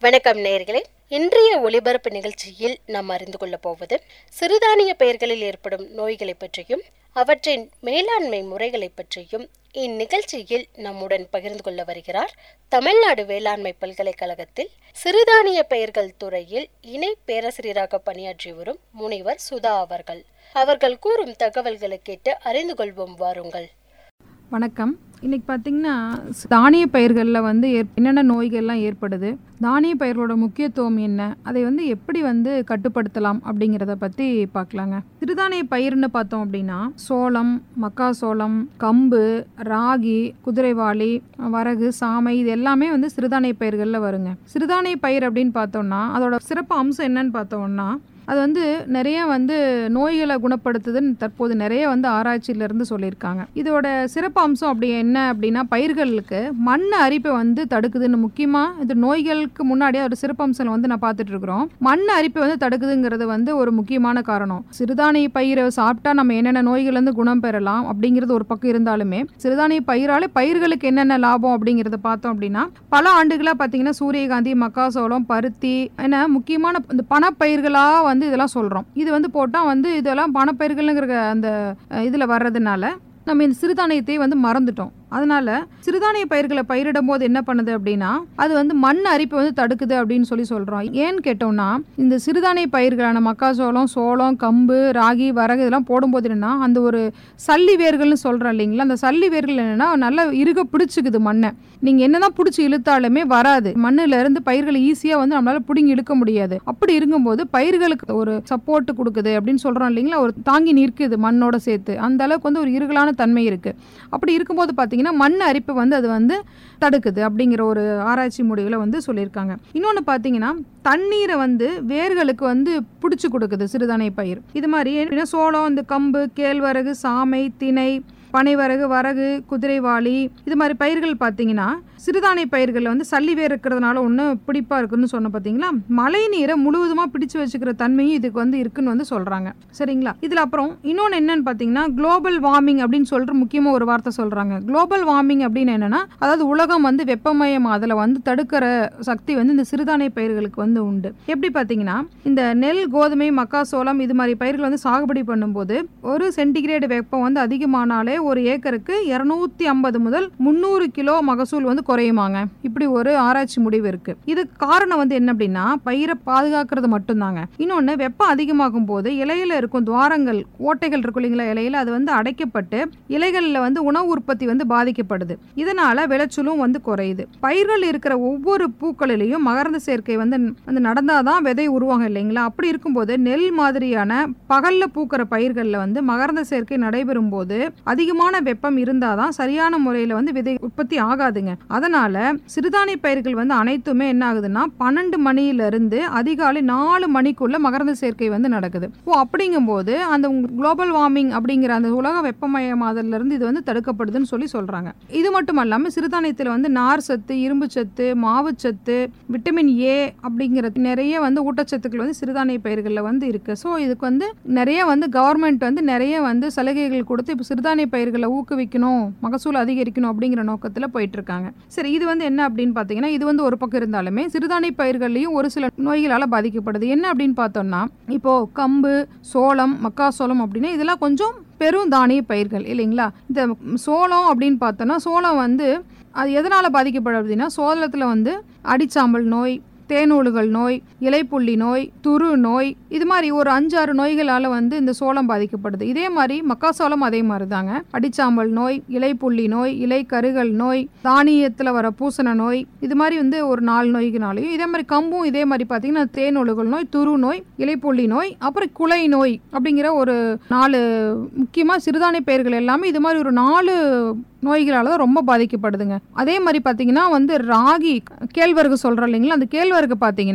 வணக்கம் நேயர்களே இன்றைய ஒளிபரப்பு நிகழ்ச்சியில் நாம் அறிந்து கொள்ளப் போவது சிறுதானிய பெயர்களில் ஏற்படும் நோய்களை பற்றியும் அவற்றின் மேலாண்மை முறைகளை பற்றியும் இந்நிகழ்ச்சியில் நம்முடன் பகிர்ந்து கொள்ள வருகிறார் தமிழ்நாடு வேளாண்மை பல்கலைக்கழகத்தில் சிறுதானிய பெயர்கள் துறையில் இணை பேராசிரியராக பணியாற்றி வரும் முனைவர் சுதா அவர்கள் அவர்கள் கூறும் தகவல்களை கேட்டு அறிந்து கொள்வோம் வாருங்கள் வணக்கம் இன்னைக்கு பார்த்தீங்கன்னா தானிய பயிர்களில் வந்து ஏற் என்னென்ன நோய்கள்லாம் ஏற்படுது தானிய பயிர்களோட முக்கியத்துவம் என்ன அதை வந்து எப்படி வந்து கட்டுப்படுத்தலாம் அப்படிங்கிறத பற்றி பார்க்கலாங்க சிறுதானிய பயிர்னு பார்த்தோம் அப்படின்னா சோளம் மக்காசோளம் கம்பு ராகி குதிரைவாளி வரகு சாமை இது எல்லாமே வந்து சிறுதானிய பயிர்களில் வருங்க சிறுதானிய பயிர் அப்படின்னு பார்த்தோம்னா அதோட சிறப்பு அம்சம் என்னன்னு பார்த்தோம்னா அது வந்து நிறைய வந்து நோய்களை குணப்படுத்துதுன்னு தற்போது நிறைய வந்து ஆராய்ச்சியிலேருந்து சொல்லியிருக்காங்க இதோட சிறப்பு அம்சம் அப்படி என்ன அப்படின்னா பயிர்களுக்கு மண் அரிப்பை வந்து தடுக்குதுன்னு முக்கியமாக இது நோய்களுக்கு முன்னாடியே ஒரு சிறப்பு அம்சம் வந்து நான் பார்த்துட்டு இருக்கிறோம் மண் அரிப்பை வந்து தடுக்குதுங்கிறது வந்து ஒரு முக்கியமான காரணம் சிறுதானிய பயிரை சாப்பிட்டா நம்ம என்னென்ன நோய்கள்லேருந்து குணம் பெறலாம் அப்படிங்கிறது ஒரு பக்கம் இருந்தாலுமே சிறுதானிய பயிராலே பயிர்களுக்கு என்னென்ன லாபம் அப்படிங்கிறத பார்த்தோம் அப்படின்னா பல ஆண்டுகளாக பார்த்தீங்கன்னா சூரியகாந்தி மக்காசோளம் பருத்தி என முக்கியமான இந்த பணப்பயிர்களாக வந்து இதெல்லாம் சொல்கிறோம் இது வந்து போட்டால் வந்து இதெல்லாம் பணப்பயிர்கள்ங்கிற அந்த இதில் வர்றதுனால நம்ம இந்த சிறுதானியத்தை வந்து மறந்துட்டோம் அதனால சிறுதானிய பயிர்களை பயிரிடும் போது என்ன பண்ணுது அப்படின்னா அது வந்து மண் அரிப்பை வந்து தடுக்குது அப்படின்னு சொல்லி சொல்கிறோம் ஏன்னு கேட்டோம்னா இந்த சிறுதானிய பயிர்களான மக்காசோளம் சோளம் கம்பு ராகி வரகு இதெல்லாம் போடும்போது என்னன்னா அந்த ஒரு சல்லி வேர்கள்னு சொல்கிறோம் இல்லைங்களா அந்த சல்லி வேர்கள் என்னென்னா நல்லா இறுக பிடிச்சிக்குது மண்ணை நீங்கள் என்னதான் பிடிச்சி இழுத்தாலுமே வராது மண்ணுல இருந்து பயிர்களை ஈஸியாக வந்து நம்மளால பிடுங்கி இழுக்க முடியாது அப்படி இருக்கும்போது பயிர்களுக்கு ஒரு சப்போர்ட் கொடுக்குது அப்படின்னு சொல்கிறோம் இல்லைங்களா ஒரு தாங்கி நிற்குது மண்ணோட சேர்த்து அந்த அளவுக்கு வந்து ஒரு இருகலான தன்மை இருக்குது அப்படி இருக்கும்போது பார்த்தீங்கன்னா மண் அரிப்பு வந்து அது வந்து தடுக்குது அப்படிங்கிற ஒரு ஆராய்ச்சி முடிவுகளை வந்து சொல்லியிருக்காங்க இன்னொன்று பார்த்தீங்கன்னா தண்ணீரை வந்து வேர்களுக்கு வந்து பிடிச்சி கொடுக்குது சிறுதானிய பயிர் இது மாதிரி ஏன்னா சோளம் இந்த கம்பு கேழ்வரகு சாமை திணை பனைவரகு வரகு குதிரைவாளி இது மாதிரி பயிர்கள் பார்த்தீங்கன்னா சிறுதானிய பயிர்களில் வந்து சல்லி வேர் இருக்கிறதுனால ஒன்று பிடிப்பாக இருக்குன்னு சொன்ன பார்த்தீங்களா மழை நீரை முழுவதுமாக பிடிச்சு வச்சுக்கிற தன்மையும் இதுக்கு வந்து இருக்குன்னு வந்து சொல்கிறாங்க சரிங்களா இதில் அப்புறம் இன்னொன்று என்னன்னு பார்த்தீங்கன்னா குளோபல் வார்மிங் அப்படின்னு சொல்கிற முக்கியமாக ஒரு வார்த்தை சொல்கிறாங்க குளோபல் வார்மிங் அப்படின்னு என்னென்னா அதாவது உலகம் வந்து வெப்பமயம் அதில் வந்து தடுக்கிற சக்தி வந்து இந்த சிறுதானிய பயிர்களுக்கு வந்து உண்டு எப்படி பார்த்தீங்கன்னா இந்த நெல் கோதுமை மக்காசோளம் இது மாதிரி பயிர்கள் வந்து சாகுபடி பண்ணும்போது ஒரு சென்டிகிரேடு வெப்பம் வந்து அதிகமானாலே ஒரு ஏக்கருக்கு இரநூத்தி ஐம்பது முதல் முந்நூறு கிலோ மகசூல் வந்து குறையுமாங்க இப்படி ஒரு ஆராய்ச்சி முடிவு இருக்கு இது காரணம் வந்து என்ன அப்படின்னா பயிரை பாதுகாக்கிறது மட்டும்தாங்க இன்னொன்று வெப்பம் அதிகமாகும் போது இலையில இருக்கும் துவாரங்கள் ஓட்டைகள் இருக்கும் இல்லைங்களா இலையில அது வந்து அடைக்கப்பட்டு இலைகளில் வந்து உணவு உற்பத்தி வந்து பாதிக்கப்படுது இதனால விளைச்சலும் வந்து குறையுது பயிர்கள் இருக்கிற ஒவ்வொரு பூக்களிலையும் மகரந்த சேர்க்கை வந்து வந்து நடந்தாதான் விதை உருவாகும் இல்லைங்களா அப்படி இருக்கும்போது நெல் மாதிரியான பகல்ல பூக்கிற பயிர்களில் வந்து மகரந்த சேர்க்கை நடைபெறும் போது அதிகமான வெப்பம் இருந்தாதான் சரியான முறையில் வந்து விதை உற்பத்தி ஆகாதுங்க அதனால சிறுதானிய பயிர்கள் வந்து அனைத்துமே என்ன ஆகுதுன்னா பன்னெண்டு மணியிலிருந்து அதிகாலை நாலு மணிக்குள்ள மகரந்த சேர்க்கை வந்து நடக்குது ஓ அப்படிங்கும்போது அந்த குளோபல் வார்மிங் அப்படிங்கிற அந்த உலக வெப்பமயமாதல்ல இருந்து இது வந்து தடுக்கப்படுதுன்னு சொல்லி சொல்றாங்க இது மட்டும் இல்லாமல் சிறுதானியத்தில் வந்து நார் சத்து இரும்பு சத்து மாவு சத்து விட்டமின் ஏ அப்படிங்கிற நிறைய வந்து ஊட்டச்சத்துக்கள் வந்து சிறுதானிய பயிர்களில் வந்து இருக்கு ஸோ இதுக்கு வந்து நிறைய வந்து கவர்மெண்ட் வந்து நிறைய வந்து சலுகைகள் கொடுத்து இப்போ சிறுதானிய பயிர்களை ஊக்குவிக்கணும் மகசூல் அதிகரிக்கணும் அப்படிங்கிற நோக்கத்தில் போயிட்டு இருக்காங்க சரி இது வந்து என்ன அப்படின்னு பார்த்தீங்கன்னா இது வந்து ஒரு பக்கம் இருந்தாலுமே சிறுதானிய பயிர்கள்லையும் ஒரு சில நோய்களால் பாதிக்கப்படுது என்ன அப்படின்னு பார்த்தோம்னா இப்போ கம்பு சோளம் மக்காசோளம் அப்படின்னா இதெல்லாம் கொஞ்சம் பெரும் தானிய பயிர்கள் இல்லைங்களா இந்த சோளம் அப்படின்னு பார்த்தோன்னா சோளம் வந்து அது எதனால் பாதிக்கப்படுது அப்படின்னா சோளத்தில் வந்து அடிச்சாம்பல் நோய் தேனூலுகள் நோய் இலைப்புள்ளி நோய் துரு நோய் இது மாதிரி ஒரு அஞ்சாறு நோய்களால் வந்து இந்த சோளம் பாதிக்கப்படுது இதே மாதிரி மக்காசோளம் அதே மாதிரி தாங்க அடிச்சாம்பல் நோய் இலைப்புள்ளி நோய் இலை கருகல் நோய் தானியத்தில் வர பூசண நோய் இது மாதிரி வந்து ஒரு நாலு நோய்க்குனாலையும் இதே மாதிரி கம்பும் இதே மாதிரி பார்த்தீங்கன்னா தேனொழுகல் நோய் துரு நோய் இலைப்புள்ளி நோய் அப்புறம் குலை நோய் அப்படிங்கிற ஒரு நாலு முக்கியமாக சிறுதானிய பயிர்கள் எல்லாமே இது மாதிரி ஒரு நாலு நோய்களால் தான் ரொம்ப பாதிக்கப்படுதுங்க அதே மாதிரி பார்த்தீங்கன்னா வந்து ராகி கேழ்வரகு சொல்கிறோம் இல்லைங்களா அந்த கேழ்வரகு பார்த்தீங்கன்னா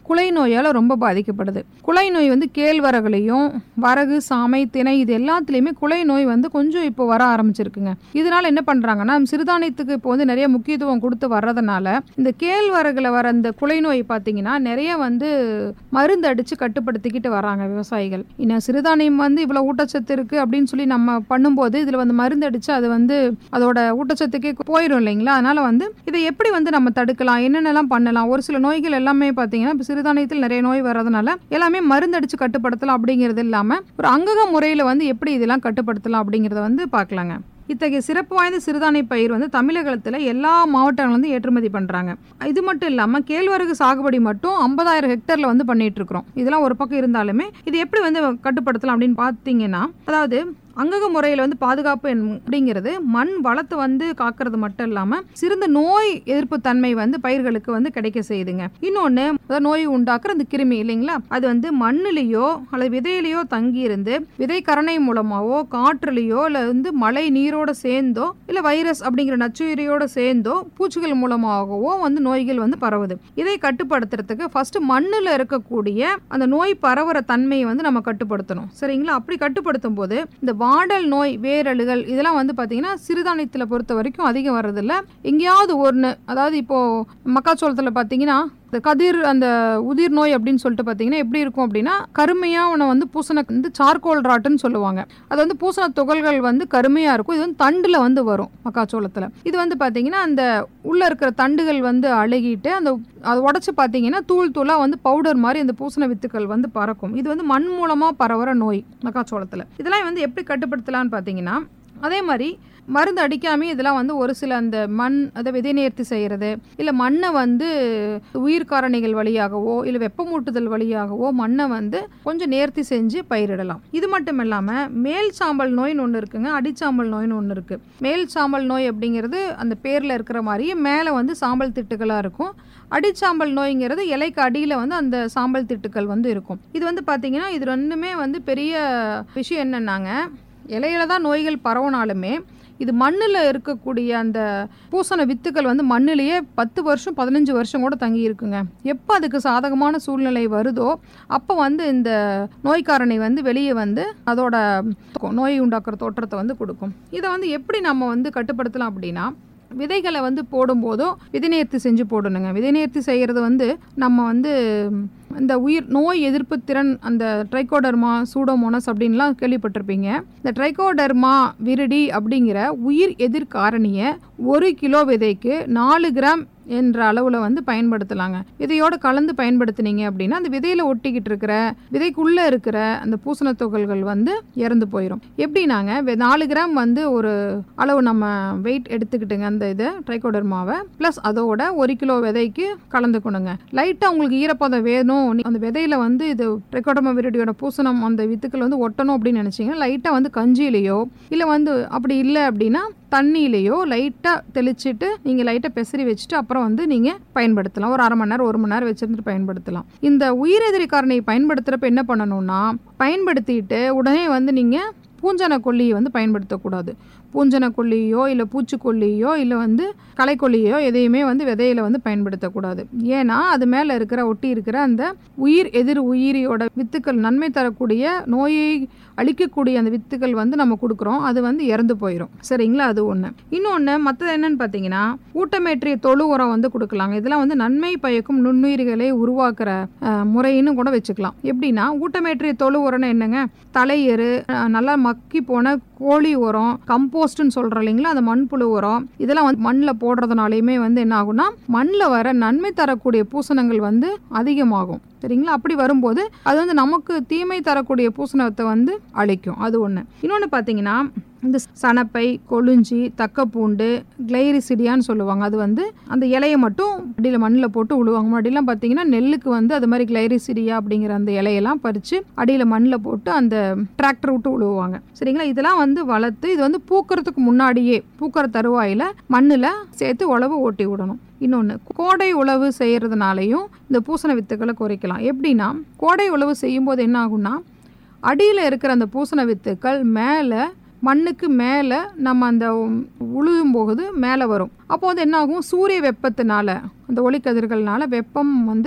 குலை நோயால் ரொம்ப பாதிக்கப்படுது குலை நோய் வந்து கேழ்வரகுலையும் வரகு சாமை திணை இது எல்லாத்துலேயுமே குலை நோய் வந்து கொஞ்சம் இப்போ வர ஆரம்பிச்சிருக்குங்க இதனால என்ன பண்ணுறாங்கன்னா சிறுதானியத்துக்கு இப்போ வந்து நிறைய முக்கியத்துவம் கொடுத்து வர்றதுனால இந்த கேழ்வரகுல வர இந்த குலை நோய் பார்த்தீங்கன்னா நிறைய வந்து மருந்து அடித்து கட்டுப்படுத்திக்கிட்டு வராங்க விவசாயிகள் இன்னும் சிறுதானியம் வந்து இவ்வளோ ஊட்டச்சத்து இருக்குது அப்படின்னு சொல்லி நம்ம பண்ணும்போது இதில் வந்து மருந்து அடித்து அது வந்து அதோட ஊட்டச்சத்துக்கே போயிடும் இல்லைங்களா அதனால் வந்து இதை எப்படி வந்து நம்ம தடுக்கலாம் என்னென்னலாம் பண்ணலாம் ஒரு சில நோய்கள் எல்லாமே பார்த்தீங்கன்னா இப்போ சிறுதானியத்தில் நிறைய நோய் வர்றதுனால எல்லாமே மருந்து அடித்து கட்டுப்படுத்தலாம் அப்படிங்கிறது இல்லாமல் ஒரு அங்கக முறையில் வந்து எப்படி இதெல்லாம் கட்டுப்படுத்தலாம் அப்படிங்கிறத வந்து பார்க்கலாங்க இத்தகைய சிறப்பு வாய்ந்த சிறுதானிய பயிர் வந்து தமிழகத்தில் எல்லா மாவட்டங்கள்லேருந்து ஏற்றுமதி பண்ணுறாங்க இது மட்டும் இல்லாமல் கேழ்வரகு சாகுபடி மட்டும் ஐம்பதாயிரம் ஹெக்டரில் வந்து பண்ணிட்டு இருக்கிறோம் இதெல்லாம் ஒரு பக்கம் இருந்தாலுமே இது எப்படி வந்து கட்டுப்படுத்தலாம் அப்படின்னு பார்த்தீங்கன்னா அதாவது அங்கக முறையில் வந்து பாதுகாப்பு என்- அப்படிங்கிறது மண் வளத்தை வந்து காக்கிறது மட்டும் இல்லாமல் சிறந்த நோய் எதிர்ப்பு தன்மை வந்து பயிர்களுக்கு வந்து கிடைக்க செய்யுதுங்க இன்னொன்று அதாவது நோய் உண்டாக்குற அந்த கிருமி இல்லைங்களா அது வந்து மண்ணுலேயோ அல்லது விதையிலையோ தங்கி இருந்து விதை கரணை மூலமாவோ காற்றுலையோ இல்லை வந்து மழை நீரோட சேர்ந்தோ இல்லை வைரஸ் அப்படிங்கிற நச்சுயிரியோட சேர்ந்தோ பூச்சிகள் மூலமாகவோ வந்து நோய்கள் வந்து பரவுது இதை கட்டுப்படுத்துறதுக்கு ஃபர்ஸ்ட் மண்ணில் இருக்கக்கூடிய அந்த நோய் பரவுற தன்மையை வந்து நம்ம கட்டுப்படுத்தணும் சரிங்களா அப்படி கட்டுப்படுத்தும் போது இந்த வாடல் நோய் வேரலுகள் இதெல்லாம் வந்து பார்த்தீங்கன்னா சிறுதானியத்தில் பொறுத்த வரைக்கும் அதிகம் வர்றதில்ல எங்கேயாவது ஒன்று அதாவது இப்போது மக்காச்சோளத்தில் பார்த்தீங்கன்னா இந்த கதிர் அந்த உதிர் நோய் அப்படின்னு சொல்லிட்டு பார்த்தீங்கன்னா எப்படி இருக்கும் அப்படின்னா கருமையாக உன வந்து பூசண வந்து சார்கோல் ராட்டுன்னு சொல்லுவாங்க அது வந்து பூசண துகள்கள் வந்து கருமையாக இருக்கும் இது வந்து தண்டில் வந்து வரும் மக்காச்சோளத்தில் இது வந்து பார்த்தீங்கன்னா அந்த உள்ளே இருக்கிற தண்டுகள் வந்து அழுகிட்டு அந்த அதை உடச்சி பார்த்தீங்கன்னா தூள் தூளாக வந்து பவுடர் மாதிரி அந்த பூசண வித்துக்கள் வந்து பறக்கும் இது வந்து மண் மூலமாக பரவுற நோய் மக்காச்சோளத்தில் இதெல்லாம் வந்து எப்படி கட்டுப்படுத்தலாம்னு பார்த்தீங்கன்னா அதே மாதிரி மருந்து அடிக்காமே இதெல்லாம் வந்து ஒரு சில அந்த மண் அதை விதை நேர்த்தி செய்கிறது இல்லை மண்ணை வந்து உயிர் காரணிகள் வழியாகவோ இல்லை வெப்பமூட்டுதல் வழியாகவோ மண்ணை வந்து கொஞ்சம் நேர்த்தி செஞ்சு பயிரிடலாம் இது மட்டும் இல்லாமல் மேல் சாம்பல் நோய்னு ஒன்று இருக்குங்க அடிச்சாம்பல் நோய்னு ஒன்று இருக்குது மேல் சாம்பல் நோய் அப்படிங்கிறது அந்த பேரில் இருக்கிற மாதிரியே மேலே வந்து சாம்பல் திட்டுகளாக இருக்கும் அடிச்சாம்பல் நோய்ங்கிறது இலைக்கு அடியில் வந்து அந்த சாம்பல் திட்டுக்கள் வந்து இருக்கும் இது வந்து பார்த்திங்கன்னா இது ரெண்டுமே வந்து பெரிய விஷயம் என்னென்னாங்க இலையில தான் நோய்கள் பரவனாலுமே இது மண்ணில் இருக்கக்கூடிய அந்த பூசண வித்துக்கள் வந்து மண்ணிலேயே பத்து வருஷம் பதினஞ்சு வருஷம் கூட தங்கி இருக்குங்க எப்போ அதுக்கு சாதகமான சூழ்நிலை வருதோ அப்போ வந்து இந்த நோய்க்காரணி வந்து வெளியே வந்து அதோட நோய் உண்டாக்குற தோற்றத்தை வந்து கொடுக்கும் இதை வந்து எப்படி நம்ம வந்து கட்டுப்படுத்தலாம் அப்படின்னா விதைகளை வந்து போடும்போதும் விதைநேர்த்தி செஞ்சு போடணுங்க விதைநேர்த்தி செய்கிறது வந்து நம்ம வந்து இந்த உயிர் நோய் எதிர்ப்பு திறன் அந்த ட்ரைகோடர்மா சூடோமோனஸ் அப்படின்லாம் கேள்விப்பட்டிருப்பீங்க இந்த ட்ரைகோடர்மா விரிடி அப்படிங்கிற உயிர் எதிர்காரணியை ஒரு கிலோ விதைக்கு நாலு கிராம் என்ற அளவில் வந்து பயன்படுத்தலாங்க விதையோட கலந்து பயன்படுத்துனீங்க அப்படின்னா அந்த விதையில் ஒட்டிக்கிட்டு இருக்கிற விதைக்குள்ளே இருக்கிற அந்த பூசண துகள்கள் வந்து இறந்து போயிடும் எப்படின்னாங்க வெ- நாலு கிராம் வந்து ஒரு அளவு நம்ம வெயிட் எடுத்துக்கிட்டுங்க அந்த இதை ட்ரைகோடர்மாவை ப்ளஸ் அதோட ஒரு கிலோ விதைக்கு கலந்துக்கணுங்க லைட்டாக உங்களுக்கு ஈரப்பதம் வேணும் நீ- அந்த விதையில வந்து இது ட்ரைகோடர்மா விரிடியோட பூசணம் அந்த வித்துக்கள் வந்து ஒட்டணும் அப்படின்னு நினச்சிங்கன்னா லைட்டாக வந்து கஞ்சியிலையோ இல்லை வந்து அப்படி இல்லை அப்படின்னா தண்ணியிலையோ லைட்டாக தெளிச்சிட்டு நீங்கள் லைட்டாக பெசரி வச்சுட்டு அப்புறம் வந்து நீங்கள் பயன்படுத்தலாம் ஒரு அரை மணி நேரம் ஒரு மணி நேரம் வச்சுருந்துட்டு பயன்படுத்தலாம் இந்த உயிரெதிரி காரணியை பயன்படுத்துகிறப்ப என்ன பண்ணணும்னா பயன்படுத்திட்டு உடனே வந்து நீங்கள் பூஞ்சன கொல்லியை வந்து பயன்படுத்தக்கூடாது பூஞ்சன கொல்லியோ இல்லை பூச்சிக்கொல்லியோ இல்லை வந்து களைக்கொல்லியோ எதையுமே வந்து விதையில வந்து பயன்படுத்தக்கூடாது ஏன்னா அது மேலே இருக்கிற ஒட்டி இருக்கிற அந்த உயிர் எதிர் உயிரியோட வித்துக்கள் நன்மை தரக்கூடிய நோயை அழிக்கக்கூடிய அந்த வித்துக்கள் வந்து நம்ம கொடுக்குறோம் அது வந்து இறந்து போயிடும் சரிங்களா அது ஒன்று இன்னொன்று மற்றது என்னன்னு பார்த்தீங்கன்னா ஊட்டமேற்றிய தொழு உரம் வந்து கொடுக்கலாங்க இதெல்லாம் வந்து நன்மை பயக்கும் நுண்ணுயிர்களை உருவாக்குற அஹ், முறைன்னு கூட வச்சுக்கலாம் எப்படின்னா ஊட்டமேற்றிய தொழு உரம்னு என்னங்க தலையெரு அஹ், நல்லா மக்கி போன கோழி உரம் கம்போஸ்ட்னு சொல்கிறோம் இல்லைங்களா அந்த மண்புழு உரம் இதெல்லாம் வந்து மண்ணில் போடுறதுனாலையுமே வந்து என்ன ஆகும்னா மண்ணில் வர நன்மை தரக்கூடிய பூசணங்கள் வந்து அதிகமாகும் சரிங்களா அப்படி வரும்போது அது வந்து நமக்கு தீமை தரக்கூடிய பூசணத்தை வந்து அழிக்கும் அது ஒன்று இன்னொன்று பார்த்தீங்கன்னா இந்த சணப்பை கொழுஞ்சி தக்கப்பூண்டு கிளைரிசிடியான்னு சொல்லுவாங்க அது வந்து அந்த இலையை மட்டும் அடியில் மண்ணில் போட்டு உழுவாங்க முன்னாடிலாம் பார்த்தீங்கன்னா நெல்லுக்கு வந்து அது மாதிரி கிளைரிசிடியா அப்படிங்கிற அந்த இலையெல்லாம் பறித்து அடியில் மண்ணில் போட்டு அந்த டிராக்டர் விட்டு உழுவுவாங்க சரிங்களா இதெல்லாம் வந்து வளர்த்து இது வந்து பூக்கிறதுக்கு முன்னாடியே பூக்கிற தருவாயில் மண்ணில் சேர்த்து உழவு ஓட்டி விடணும் இன்னொன்று கோடை உழவு செய்கிறதுனாலையும் இந்த பூசண வித்துக்களை குறைக்கலாம் எப்படின்னா கோடை உழவு செய்யும்போது என்ன ஆகும்னா அடியில் இருக்கிற அந்த பூசண வித்துக்கள் மேலே மண்ணுக்கு மேலே நம்ம அந்த உழுவும் போகுது மேலே வரும் அப்போ வந்து என்ன ஆகும் சூரிய வெப்பத்தினால அந்த ஒளிக்கதிர்கள்னால வெப்பம் வந்து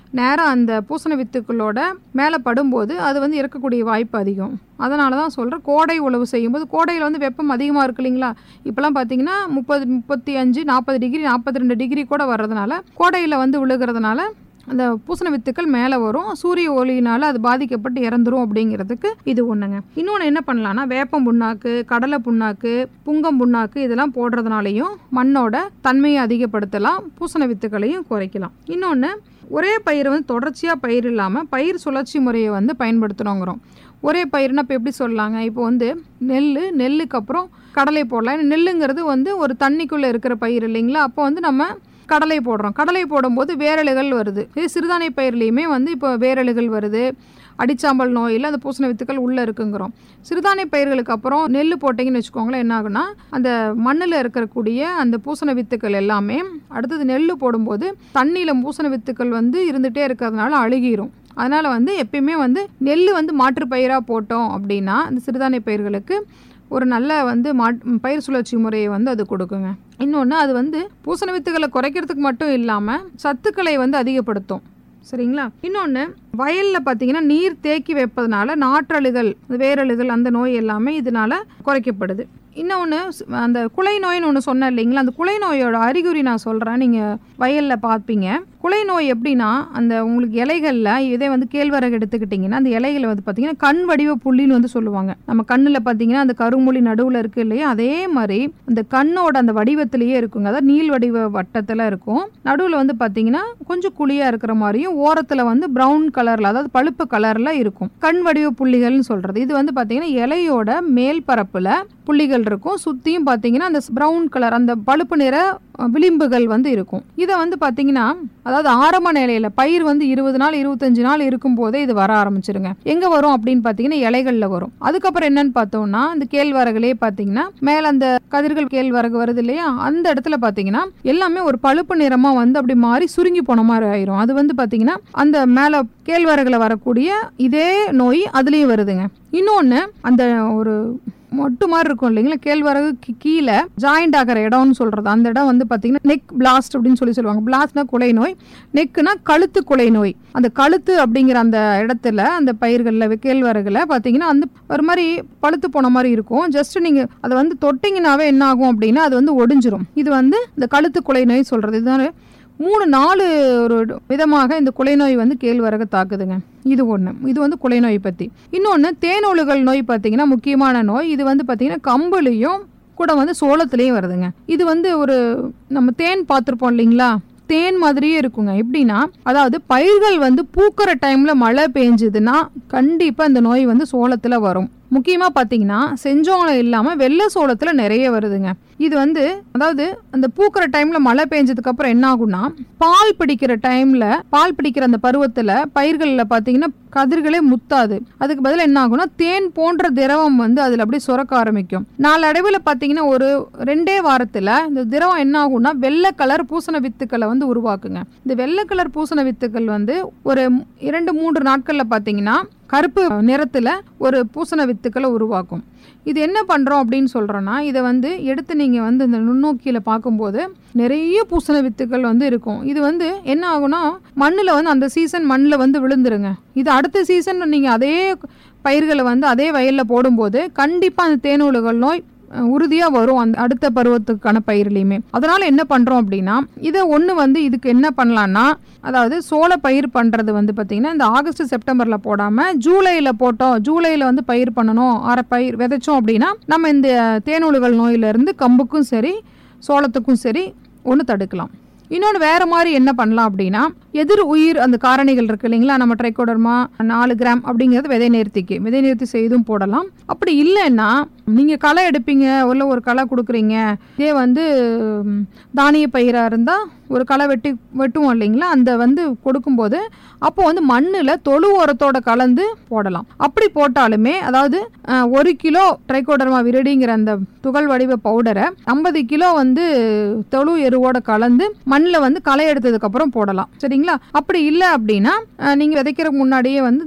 நேராக அந்த பூசண வித்துக்களோட மேலே படும்போது அது வந்து இறக்கக்கூடிய வாய்ப்பு அதிகம் அதனால தான் சொல்கிறேன் கோடை உழவு செய்யும்போது கோடையில் வந்து வெப்பம் அதிகமாக இருக்கு இல்லைங்களா இப்போலாம் பார்த்தீங்கன்னா முப்பது முப்பத்தி அஞ்சு நாற்பது டிகிரி நாற்பத்தி ரெண்டு டிகிரி கூட வர்றதுனால கோடையில் வந்து விழுகிறதுனால அந்த பூசண வித்துக்கள் மேலே வரும் சூரிய ஒளியினால் அது பாதிக்கப்பட்டு இறந்துரும் அப்படிங்கிறதுக்கு இது ஒன்றுங்க இன்னொன்று என்ன பண்ணலான்னா வேப்பம் புண்ணாக்கு கடலை புண்ணாக்கு புங்கம் புண்ணாக்கு இதெல்லாம் போடுறதுனாலையும் மண்ணோட தன்மையை அதிகப்படுத்தலாம் பூசண வித்துக்களையும் குறைக்கலாம் இன்னொன்று ஒரே பயிரை வந்து தொடர்ச்சியாக பயிர் இல்லாமல் பயிர் சுழற்சி முறையை வந்து பயன்படுத்தணுங்கிறோம் ஒரே பயிர்னா இப்போ எப்படி சொல்லலாங்க இப்போ வந்து நெல் நெல்லுக்கு அப்புறம் கடலை போடலாம் ஏன்னா நெல்லுங்கிறது வந்து ஒரு தண்ணிக்குள்ளே இருக்கிற பயிர் இல்லைங்களா அப்போ வந்து நம்ம கடலை போடுறோம் கடலை போடும்போது வேரலுகள் வருது இது சிறுதானிய பயிர்லேயுமே வந்து இப்போ வேரலுகள் வருது அடிச்சாம்பல் நோயில் அந்த பூசண வித்துக்கள் உள்ளே இருக்குங்கிறோம் சிறுதானிய பயிர்களுக்கு அப்புறம் நெல் போட்டிங்கன்னு வச்சுக்கோங்களேன் என்ன ஆகுனா அந்த மண்ணில் இருக்கக்கூடிய அந்த பூசண வித்துக்கள் எல்லாமே அடுத்தது நெல் போடும்போது தண்ணியில் பூசண வித்துக்கள் வந்து இருந்துகிட்டே இருக்கிறதுனால அழுகிரும் அதனால் வந்து எப்பயுமே வந்து நெல் வந்து மாற்று பயிராக போட்டோம் அப்படின்னா இந்த சிறுதானிய பயிர்களுக்கு ஒரு நல்ல வந்து மா பயிர் சுழற்சி முறையை வந்து அது கொடுக்குங்க இன்னொன்று அது வந்து பூசண வித்துக்களை குறைக்கிறதுக்கு மட்டும் இல்லாமல் சத்துக்களை வந்து அதிகப்படுத்தும் சரிங்களா இன்னொன்று வயலில் பார்த்தீங்கன்னா நீர் தேக்கி வைப்பதனால நாற்றழுகள் வேரழுகள் அந்த நோய் எல்லாமே இதனால குறைக்கப்படுது இன்னொன்று அந்த குலை நோயின்னு ஒன்று சொன்னேன் இல்லைங்களா அந்த குலை நோயோட அறிகுறி நான் சொல்கிறேன் நீங்கள் வயலில் பார்ப்பீங்க குலை நோய் எப்படின்னா அந்த உங்களுக்கு இலைகளில் இதே வந்து கேழ்வரகு எடுத்துக்கிட்டிங்கன்னா அந்த இலைகளை வந்து பார்த்தீங்கன்னா கண் வடிவ புள்ளின்னு வந்து சொல்லுவாங்க நம்ம கண்ணில் பார்த்தீங்கன்னா அந்த கருமொழி நடுவில் இருக்குது இல்லையா அதே மாதிரி அந்த கண்ணோட அந்த வடிவத்திலேயே இருக்குங்க அதாவது நீள் வடிவ வட்டத்தில் இருக்கும் நடுவில் வந்து பார்த்தீங்கன்னா கொஞ்சம் குழியாக இருக்கிற மாதிரியும் ஓரத்தில் வந்து ப்ரௌன் கலரில் அதாவது பழுப்பு கலரில் இருக்கும் கண் வடிவ புள்ளிகள்னு சொல்கிறது இது வந்து பார்த்தீங்கன்னா இலையோட மேல் பரப்பில் புள்ளிகள் இருக்கும் சுற்றியும் பார்த்தீங்கன்னா அந்த ப்ரௌன் கலர் அந்த பழுப்பு நிற விளிம்புகள் வந்து இருக்கும் இதை வந்து பார்த்தீங்கன்னா அதாவது ஆரம்ப நிலையில் பயிர் வந்து இருபது நாள் இருபத்தஞ்சு நாள் இருக்கும் போதே இது வர ஆரம்பிச்சிருங்க எங்கே வரும் அப்படின்னு பார்த்தீங்கன்னா இலைகளில் வரும் அதுக்கப்புறம் என்னன்னு பார்த்தோம்னா இந்த கேழ்வரகுலே பார்த்தீங்கன்னா மேலே அந்த கதிர்கள் கேழ்வரகு வருது இல்லையா அந்த இடத்துல பார்த்தீங்கன்னா எல்லாமே ஒரு பழுப்பு நிறமாக வந்து அப்படி மாறி சுருங்கி போன மாதிரி ஆயிரும் அது வந்து பார்த்தீங்கன்னா அந்த மேலே கேழ்வரகுல வரக்கூடிய இதே நோய் அதுலேயும் வருதுங்க இன்னொன்று அந்த ஒரு மொட்டு மாதிரி இருக்கும் இல்லைங்களா கேழ்வரகு கீழே ஜாயிண்ட் ஆகிற இடம்னு சொல்கிறது அந்த இடம் வந்து பார்த்தீங்கன்னா நெக் பிளாஸ்ட் அப்படின்னு சொல்லி சொல்லுவாங்க பிளாஸ்ட்னா குலை நோய் நெக்குனா கழுத்து குலை நோய் அந்த கழுத்து அப்படிங்கிற அந்த இடத்துல அந்த பயிர்களில் கேழ்வரகுல பார்த்தீங்கன்னா அந்த ஒரு மாதிரி பழுத்து போன மாதிரி இருக்கும் ஜஸ்ட் நீங்கள் அதை வந்து தொட்டிங்கனாவே என்ன ஆகும் அப்படின்னா அது வந்து ஒடிஞ்சிரும் இது வந்து இந்த கழுத்து குலை நோய் சொல்கிறது இதுதான் மூணு நாலு ஒரு விதமாக இந்த குலை நோய் வந்து கேழ்வரகு தாக்குதுங்க இது ஒன்று இது வந்து குலை நோய் பற்றி இன்னொன்று தேனொழுகல் நோய் பார்த்தீங்கன்னா முக்கியமான நோய் இது வந்து பார்த்தீங்கன்னா கம்புலையும் கூட வந்து சோளத்துலேயும் வருதுங்க இது வந்து ஒரு நம்ம தேன் பார்த்துருப்போம் இல்லைங்களா தேன் மாதிரியே இருக்குங்க எப்படின்னா அதாவது பயிர்கள் வந்து பூக்கிற டைமில் மழை பெஞ்சுதுன்னா கண்டிப்பாக இந்த நோய் வந்து சோளத்தில் வரும் முக்கியமாக பார்த்தீங்கன்னா செஞ்சோளம் இல்லாமல் வெள்ளை சோளத்தில் நிறைய வருதுங்க இது வந்து அதாவது அந்த பூக்கிற டைமில் மழை பெஞ்சதுக்கு அப்புறம் என்ன ஆகும்னா பால் பிடிக்கிற டைமில் பால் பிடிக்கிற அந்த பருவத்தில் பயிர்களில் பார்த்தீங்கன்னா கதிர்களே முத்தாது அதுக்கு பதிலாக என்ன ஆகும்னா தேன் போன்ற திரவம் வந்து அதில் அப்படியே சுரக்க ஆரம்பிக்கும் நாளடைவில் பார்த்தீங்கன்னா ஒரு ரெண்டே வாரத்தில் இந்த திரவம் என்ன ஆகும்னா வெள்ளை கலர் பூசண வித்துக்களை வந்து உருவாக்குங்க இந்த வெள்ளை கலர் பூசண வித்துக்கள் வந்து ஒரு இரண்டு மூன்று நாட்களில் பார்த்தீங்கன்னா கருப்பு நிறத்தில் ஒரு பூசண வித்துக்களை உருவாக்கும் இது என்ன பண்ணுறோம் அப்படின்னு சொல்கிறோன்னா இதை வந்து எடுத்து நீங்கள் வந்து இந்த நுண்ணோக்கியில் பார்க்கும்போது நிறைய பூசண வித்துக்கள் வந்து இருக்கும் இது வந்து என்ன ஆகும்னா மண்ணில் வந்து அந்த சீசன் மண்ணில் வந்து விழுந்துருங்க இது அடுத்த சீசன் நீங்கள் அதே பயிர்களை வந்து அதே வயலில் போடும்போது கண்டிப்பாக அந்த தேனூலுகள் நோய் உறுதியாக வரும் அந்த அடுத்த பருவத்துக்கான பயிர்லையுமே அதனால் என்ன பண்ணுறோம் அப்படின்னா இதை ஒன்று வந்து இதுக்கு என்ன பண்ணலான்னா அதாவது சோள பயிர் பண்ணுறது வந்து பார்த்திங்கன்னா இந்த ஆகஸ்ட் செப்டம்பரில் போடாமல் ஜூலையில் போட்டோம் ஜூலையில் வந்து பயிர் பண்ணணும் அரை பயிர் விதைச்சோம் அப்படின்னா நம்ம இந்த தேனூலுகள் நோயிலிருந்து கம்புக்கும் சரி சோளத்துக்கும் சரி ஒன்று தடுக்கலாம் இன்னொன்று வேறு மாதிரி என்ன பண்ணலாம் அப்படின்னா எதிர் உயிர் அந்த காரணிகள் இருக்கு இல்லைங்களா நம்ம ட்ரைகோடர்மா நாலு கிராம் அப்படிங்கிறது விதை நேர்த்திக்கு விதை நேர்த்தி செய்தும் போடலாம் அப்படி இல்லைன்னா நீங்கள் களை எடுப்பீங்க உள்ள ஒரு களை கொடுக்குறீங்க இதே வந்து ம், தானிய பயிராக இருந்தால் ஒரு களை வெட்டி வெட்டுவோம் இல்லைங்களா அந்த வந்து கொடுக்கும்போது அப்போ வந்து மண்ணில் தொழு உரத்தோட கலந்து போடலாம் அப்படி போட்டாலுமே அதாவது அஹ், ஒரு கிலோ ட்ரைகோடர்மா விரடிங்கிற அந்த துகள் வடிவ பவுடரை ஐம்பது கிலோ வந்து தொழு எருவோட கலந்து மண்ணில் வந்து களை எடுத்ததுக்கப்புறம் போடலாம் சரிங்களா அப்படி இல்லை அப்படின்னா நீங்கள் விதைக்கிறதுக்கு முன்னாடியே வந்து இந்த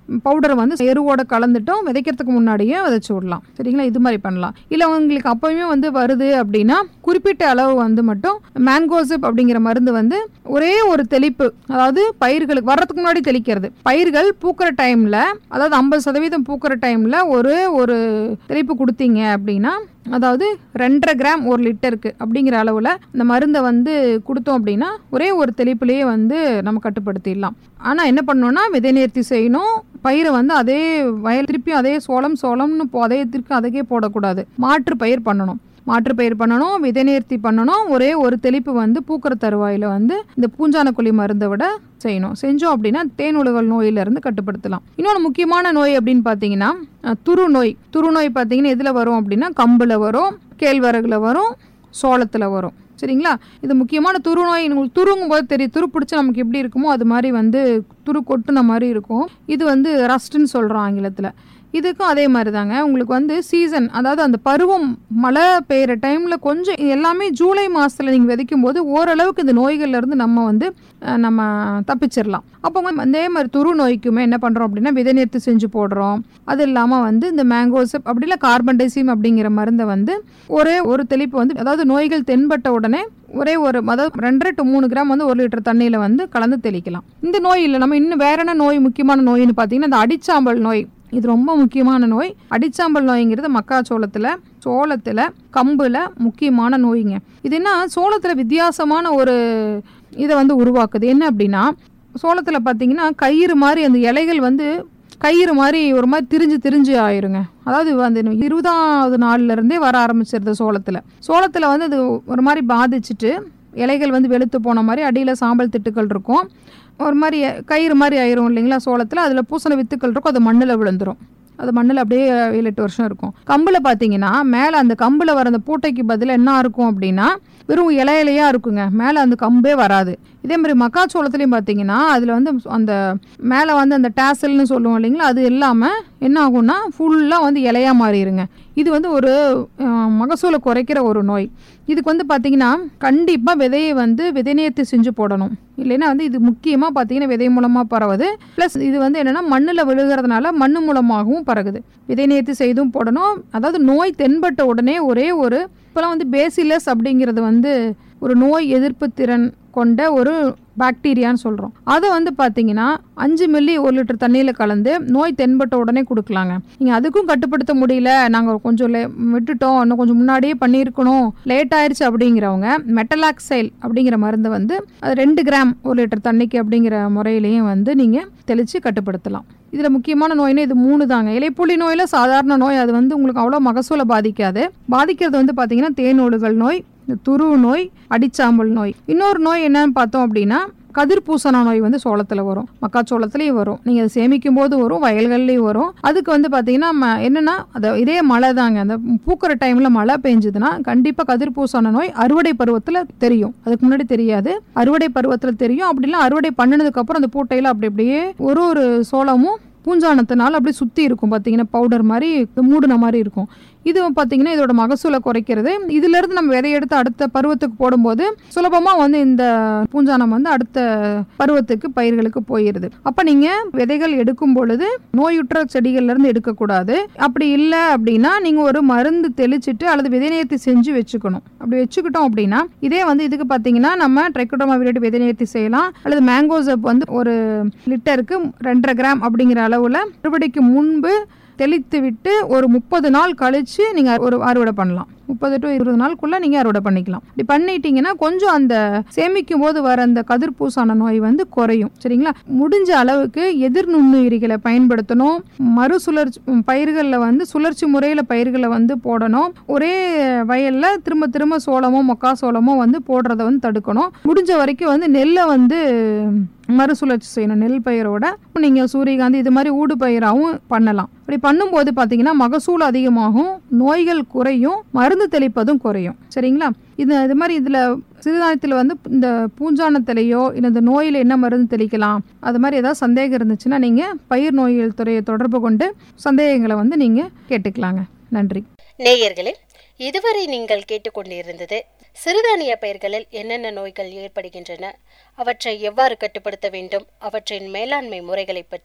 பவுடரை வந்து எருவோட கலந்துட்டும் விதைக்கிறதுக்கு முன்னாடியே விதைச்சு விடலாம் சரிங்களா இது மாதிரி பண்ணலாம் இல்லை உங்களுக்கு அப்போயுமே வந்து வருது அப்படின்னா குறிப்பிட்ட அளவு வந்து மட்டும் மேங்கோசிப் அப்படிங்கிற மருந்து வந்து ஒரே ஒரு தெளிப்பு அதாவது பயிர்களுக்கு வர்றதுக்கு முன்னாடி தெளிக்கிறது பயிர்கள் பூக்கிற டைமில் அதாவது ஐம்பது சதவீதம் பூக்கிற டைமில் ஒரு ஒரு தெளிப்பு கொடுத்தீங்க அப்படின்னா அதாவது ரெண்டரை கிராம் ஒரு லிட்டருக்கு அப்படிங்கிற அளவில் இந்த மருந்தை வந்து கொடுத்தோம் அப்படின்னா ஒரே ஒரு தெளிப்புலேயே வந்து நம்ம கட்டுப்படுத்திடலாம் ஆனால் என்ன பண்ணணும்னா விதை நேர்த்தி செய்யணும் பயிரை வந்து அதே வயல் திருப்பி அதே சோளம் சோளம்னு போ அதே திருப்பி அதுக்கே போடக்கூடாது மாற்று பயிர் பண்ணணும் மாற்று பயிர் பண்ணணும் விதை நேர்த்தி பண்ணணும் ஒரே ஒரு தெளிப்பு வந்து பூக்கிற தருவாயில் வந்து இந்த பூஞ்சானக்குழி மருந்தை விட செய்யணும் செஞ்சோம் அப்படின்னா தேனுழுகல் நோயிலிருந்து கட்டுப்படுத்தலாம் இன்னொன்று முக்கியமான நோய் அப்படின்னு பார்த்தீங்கன்னா அஹ், துரு நோய் துரு நோய் பார்த்தீங்கன்னா எதில் வரும் அப்படின்னா கம்பில் வரும் கேழ்வரகுல வரும் சோளத்தில் வரும் சரிங்களா இது முக்கியமான துரு நோய் உங்களுக்கு துருங்கும் போது தெரியும் துரு பிடிச்சி நமக்கு எப்படி இருக்குமோ அது மாதிரி வந்து துரு கொட்டுன மாதிரி இருக்கும் இது வந்து ரஸ்ட்டுன்னு சொல்கிறோம் ஆங்கிலத்தில் இதுக்கும் அதே மாதிரி தாங்க உங்களுக்கு வந்து சீசன் அதாவது அந்த பருவம் மழை பெய்கிற டைமில் கொஞ்சம் எல்லாமே ஜூலை மாதத்தில் நீங்கள் விதைக்கும் போது ஓரளவுக்கு இந்த நோய்கள்ல இருந்து நம்ம வந்து அஹ், நம்ம தப்பிச்சிடலாம் அப்போ வந்து அதே மாதிரி துரு நோய்க்குமே என்ன பண்ணுறோம் அப்படின்னா விதை நிறுத்தி செஞ்சு போடுறோம் அது இல்லாமல் வந்து இந்த மேங்கோசப் அப்படி இல்லை கார்பன் டைசிம் அப்படிங்கிற மருந்தை வந்து ஒரே ஒரு தெளிப்பு வந்து அதாவது நோய்கள் தென்பட்ட உடனே ஒரே ஒரு அதாவது ரெண்டரை டு மூணு கிராம் வந்து ஒரு லிட்டர் தண்ணியில் வந்து கலந்து தெளிக்கலாம் இந்த நோய் இல்லை நம்ம இன்னும் வேற என்ன நோய் முக்கியமான நோயின்னு பார்த்தீங்கன்னா இந்த அடிச்சாம்பல் நோய் இது ரொம்ப முக்கியமான நோய் அடிச்சாம்பல் நோய்ங்கிறது மக்காச்சோளத்தில் சோளத்தில் கம்பில் முக்கியமான நோய்ங்க இது என்ன சோளத்தில் வித்தியாசமான ஒரு இதை வந்து உருவாக்குது என்ன அப்படின்னா சோளத்தில் பார்த்தீங்கன்னா கயிறு மாதிரி அந்த இலைகள் வந்து கயிறு மாதிரி ஒரு மாதிரி திரிஞ்சு திரிஞ்சு ஆயிருங்க அதாவது அந்த இருபதாவது நாள்ல இருந்தே வர ஆரம்பிச்சிருது சோளத்தில் சோளத்தில் வந்து அது ஒரு மாதிரி பாதிச்சுட்டு இலைகள் வந்து வெளுத்து போன மாதிரி அடியில் சாம்பல் திட்டுக்கள் இருக்கும் ஒரு மாதிரி கயிறு மாதிரி ஆயிரும் இல்லைங்களா சோளத்தில் அதில் பூசண வித்துக்கள் இருக்கும் அது மண்ணில் விழுந்துரும் அது மண்ணில் அப்படியே ஏழு எட்டு வருஷம் இருக்கும் கம்பில் பார்த்தீங்கன்னா மேலே அந்த கம்பில் வர அந்த பூட்டைக்கு பதில் என்ன இருக்கும் அப்படின்னா வெறும் இலை இலையாக இருக்குங்க மேலே அந்த கம்பே வராது இதே மாதிரி மக்காச்சோளத்துலேயும் பார்த்தீங்கன்னா அதில் வந்து அந்த மேலே வந்து அந்த டேசல்னு சொல்லுவோம் இல்லைங்களா அது இல்லாமல் என்ன ஆகும்னா ஃபுல்லாக வந்து இலையாக மாறிடுங்க இது வந்து ஒரு அஹ், மகசூலை குறைக்கிற ஒரு நோய் இதுக்கு வந்து பார்த்தீங்கன்னா கண்டிப்பாக விதையை வந்து விதைநேர்த்தி செஞ்சு போடணும் இல்லைன்னா வந்து இது முக்கியமாக பார்த்தீங்கன்னா விதை மூலமாக பரவுது ப்ளஸ் இது வந்து என்னென்னா மண்ணில் விழுகிறதுனால மண் மூலமாகவும் பரவுது விதை நேர்த்தி செய்தும் போடணும் அதாவது நோய் தென்பட்ட உடனே ஒரே ஒரு இப்போலாம் வந்து பேசிலஸ் அப்படிங்கிறது வந்து ஒரு நோய் எதிர்ப்பு திறன் கொண்ட ஒரு பாக்டீரியான்னு சொல்கிறோம் அதை வந்து பார்த்தீங்கன்னா அஞ்சு மில்லி ஒரு லிட்டர் தண்ணியில் கலந்து நோய் தென்பட்ட உடனே கொடுக்கலாங்க நீங்கள் அதுக்கும் கட்டுப்படுத்த முடியல நாங்கள் கொஞ்சம் லே விட்டுட்டோம் இன்னும் கொஞ்சம் முன்னாடியே பண்ணியிருக்கணும் லேட் ஆயிடுச்சு அப்படிங்கிறவங்க மெட்டலாக்சைல் அப்படிங்கிற மருந்தை வந்து அது ரெண்டு கிராம் ஒரு லிட்டர் தண்ணிக்கு அப்படிங்கிற முறையிலையும் வந்து நீங்கள் தெளித்து கட்டுப்படுத்தலாம் இதில் முக்கியமான நோய்னா இது மூணு தாங்க இலைப்புள்ளி நோயில் சாதாரண நோய் அது வந்து உங்களுக்கு அவ்வளோ மகசூலை பாதிக்காது பாதிக்கிறது வந்து பார்த்தீங்கன்னா தேனோடுகள் நோய் இந்த துரு நோய் அடிச்சாம்பல் நோய் இன்னொரு நோய் என்னன்னு பார்த்தோம் அப்படின்னா கதிர்பூசண நோய் வந்து சோளத்தில் வரும் மக்காச்சோளத்துலேயும் வரும் நீங்கள் அதை சேமிக்கும் போது வரும் வயல்கள்லேயும் வரும் அதுக்கு வந்து பார்த்தீங்கன்னா ம- என்னன்னா அது இதே மழை தாங்க அந்த பூக்கிற டைமில் மழை பெஞ்சதுன்னா கண்டிப்பாக கதிர்பூசண நோய் அறுவடை பருவத்தில் தெரியும் அதுக்கு முன்னாடி தெரியாது அறுவடை பருவத்தில் தெரியும் அப்படிலாம் அறுவடை பண்ணினதுக்கப்புறம் அந்த பூட்டையில் அப்படி அப்படியே ஒரு ஒரு சோளமும் பூஞ்சானத்தினால அப்படியே சுற்றி இருக்கும் பார்த்தீங்கன்னா பவுடர் மாதிரி மூடின மாதிரி இருக்கும் இது பார்த்தீங்கன்னா இதோட மகசூலை குறைக்கிறது இதிலிருந்து நம்ம விதை எடுத்து அடுத்த பருவத்துக்கு போடும்போது சுலபமாக வந்து இந்த பூஞ்சானம் வந்து அடுத்த பருவத்துக்கு பயிர்களுக்கு போயிடுது அப்போ நீங்கள் விதைகள் எடுக்கும் பொழுது நோயுற்ற செடிகள்லேருந்து எடுக்கக்கூடாது அப்படி இல்லை அப்படின்னா நீங்கள் ஒரு மருந்து தெளிச்சிட்டு அல்லது விதைநேர்த்தி செஞ்சு வச்சுக்கணும் அப்படி வச்சுக்கிட்டோம் அப்படின்னா இதே வந்து இதுக்கு பார்த்தீங்கன்னா நம்ம ட்ரைக்கோடோமா விரைட்டு விதைநேர்த்தி செய்யலாம் அல்லது மேங்கோசப் வந்து ஒரு லிட்டருக்கு ரெண்டரை கிராம் அப்படிங்கிற அளவில் அறுவடைக்கு முன்பு தெளித்து விட்டு ஒரு முப்பது நாள் கழிச்சு நீங்கள் ஒரு அறுவடை பண்ணலாம் முப்பது டு இருபது நாளுக்குள்ள நீங்கள் அறுவடை பண்ணிக்கலாம் இப்படி பண்ணிட்டீங்கன்னா கொஞ்சம் அந்த சேமிக்கும் போது வர அந்த கதிர்பூசான நோய் வந்து குறையும் சரிங்களா முடிஞ்ச அளவுக்கு எதிர் நுண்ணுயிரிகளை பயன்படுத்தணும் மறுசுழற்சி பயிர்களில் வந்து சுழற்சி முறையில் பயிர்களை வந்து போடணும் ஒரே வயலில் திரும்ப திரும்ப சோளமோ மொக்கா சோளமோ வந்து போடுறத வந்து தடுக்கணும் முடிஞ்ச வரைக்கும் வந்து நெல்லை வந்து மறுசுழற்சி செய்யணும் நெல் பயிரோட நீங்கள் சூரியகாந்தி இது மாதிரி ஊடு பயிராகவும் பண்ணலாம் அப்படி பண்ணும்போது பார்த்தீங்கன்னா மகசூல் அதிகமாகும் நோய்கள் குறையும் மருந்து தெளிப்பதும் குறையும் சரிங்களா இது இது மாதிரி இதில் சிறுதானியத்தில் வந்து இந்த பூஞ்சானத்திலேயோ இல்லை இந்த நோயில் என்ன மருந்து தெளிக்கலாம் அது மாதிரி ஏதாவது சந்தேகம் இருந்துச்சுன்னா நீங்கள் பயிர் நோயியல் துறையை தொடர்பு கொண்டு சந்தேகங்களை வந்து நீங்கள் கேட்டுக்கலாங்க நன்றி நேயர்களே இதுவரை நீங்கள் கேட்டுக்கொண்டிருந்தது சிறுதானிய பயிர்களில் என்னென்ன நோய்கள் ஏற்படுகின்றன அவற்றை எவ்வாறு கட்டுப்படுத்த வேண்டும் அவற்றின் மேலாண்மை முறைகளை பற்றி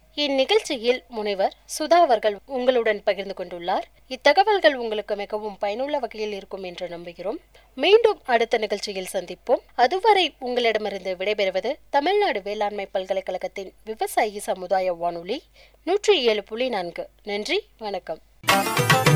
இந்நிகழ்ச்சியில் முனைவர் சுதா அவர்கள் உங்களுடன் பகிர்ந்து கொண்டுள்ளார் இத்தகவல்கள் உங்களுக்கு மிகவும் பயனுள்ள வகையில் இருக்கும் என்று நம்புகிறோம் மீண்டும் அடுத்த நிகழ்ச்சியில் சந்திப்போம் அதுவரை உங்களிடமிருந்து விடைபெறுவது தமிழ்நாடு வேளாண்மை பல்கலைக்கழகத்தின் விவசாயி சமுதாய வானொலி நூற்றி ஏழு புள்ளி நான்கு நன்றி வணக்கம்